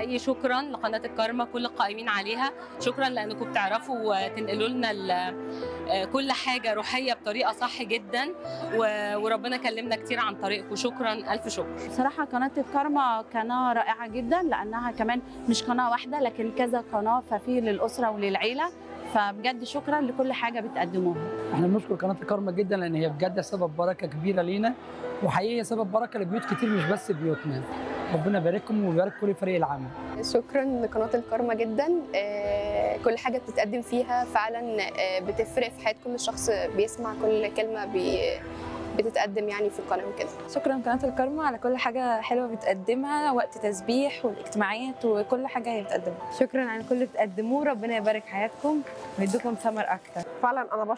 حقيقي شكرا لقناه الكارما كل القائمين عليها شكرا لانكم بتعرفوا تنقلوا لنا ال- آه، كل حاجه روحيه بطريقه صح جدا و- وربنا كلمنا كتير عن طريقكم شكرا الف شكر بصراحة قناة الكارما قناة رائعة جدا لأنها كمان مش قناة واحدة لكن كذا قناة ففي للأسرة وللعيلة فبجد شكرا لكل حاجة بتقدموها احنا بنشكر قناه الكرمه جدا لان هي بجد سبب بركه كبيره لينا وحقيقي سبب بركه لبيوت كتير مش بس بيوتنا ربنا يبارككم ويبارك كل فريق العمل شكرا لقناة الكارما جدا آه، كل حاجة بتتقدم فيها فعلا آه، بتفرق في حياة كل شخص بيسمع كل كلمة بي- بتتقدم يعني في القناة وكده شكرا قناة الكرمة على كل حاجة حلوة بتقدمها وقت تسبيح والاجتماعات وكل حاجة هي بتقدمها شكرا على كل اللي بتقدموه ربنا يبارك حياتكم ويديكم ثمر اكتر فعلا انا